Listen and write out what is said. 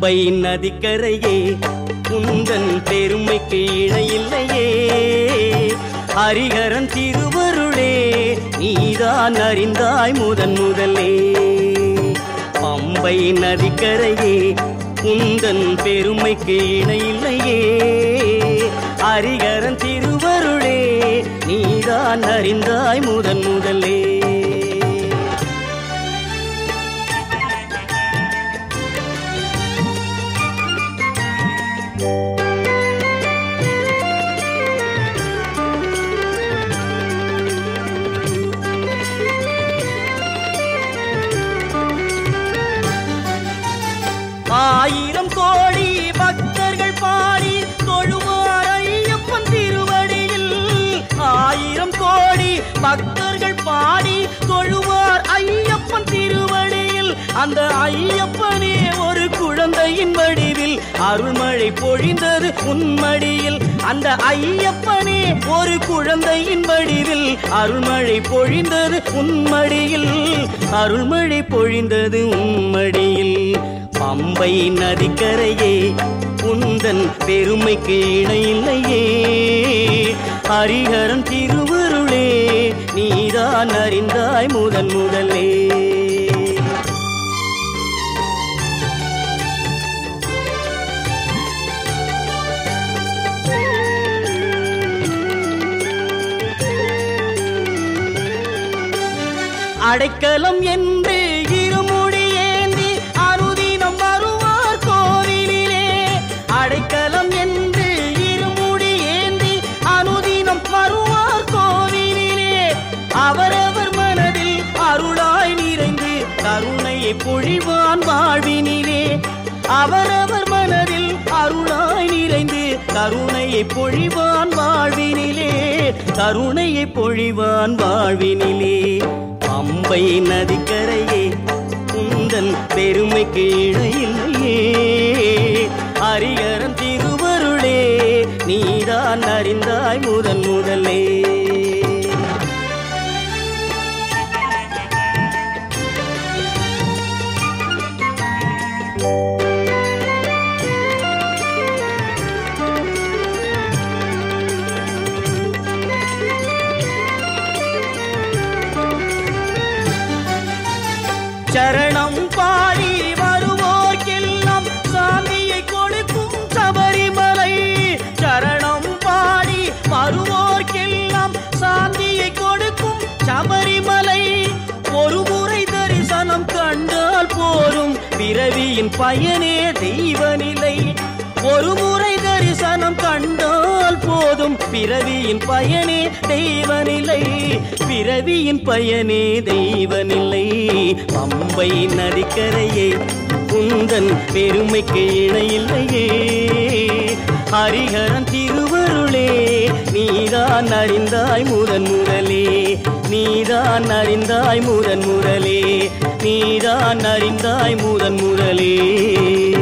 பம்பை நதிக்கரையே குந்தன் பெருமைக்கு இணையில்லையே ஹரிஹரன் திருவருளே நீதான் அறிந்தாய் முதன் முதலே பம்பை நதிக்கரையே குந்தன் பெருமைக்கு இணையில்லையே ஹரிஹரன் திருவருளே நீதான் அறிந்தாய் முதன் முதலே ஆயிரம் கோடி பக்தர்கள் பாடி தொழுவார் ஐயப்பன் திருவடியில் ஆயிரம் கோடி பக்தர்கள் பாடி தொழுவார் ஐயப்பன் திருவடியில் அந்த ஐயப்பனே ஒரு குழந்தையின் வடிவில் அருள்மழை பொழிந்தது உன்மடியில் அந்த ஐயப்பனே ஒரு குழந்தையின் வடிவில் அருள்மழை பொழிந்தது உன்மடியில் அருள்மழை பொழிந்தது உன்மடியில் பம்பை நதிக்கரையே உந்தன் பெருமைக்கு இணையில்லையே ஹரிஹரன் திருவருளே நீதான் அறிந்தாய் முதன் முதலே அடைக்கலம் என்று இருமுடி ஏந்தி அனுதினம் வருவார் கோவிலிலே அடைக்கலம் என்று இருமுடி ஏந்தி அனுதினம் வருவார் கோவிலிலே அவரவர் மனதில் அருளாய் நிறைந்து கருணையை பொழிவான் வாழ்வினிலே அவரவர் மனதில் அருளாய் நிறைந்து கருணையை பொழிவான் வாழ்வினிலே கருணையை பொழிவான் வாழ்வினிலே பம்பை நதிக்கரையே உந்தன் பெருமைக்கு இடையில்லையே ஹரிகரன் திருவருளே நீதான் அறிந்தாய் முதன் முதலே சரணம் பாடி வருவோர்க்கெல்லாம் சாந்தியை கொடுக்கும் சபரிமலை சரணம் பாடி வருவோர்க்கெல்லாம் சாந்தியை கொடுக்கும் சபரிமலை ஒரு முறை தரிசனம் கண்டால் போரும் பிறவியின் பயனே தெய்வநிலை ஒரு முறை தரிசனம் கண்டால் போதும் பிறவியின் பயனே தெய்வநிலை பிறவியின் பயனே தெய்வநிலை பம்பை நதிக்கரையே குந்தன் பெருமைக்கு இணையில்லையே ஹரிஹரன் திருவருளே நீதான் அறிந்தாய் முதன் முதலே நீதான் அறிந்தாய் முதன் முதலே நீதான் அறிந்தாய் முதன் முதலே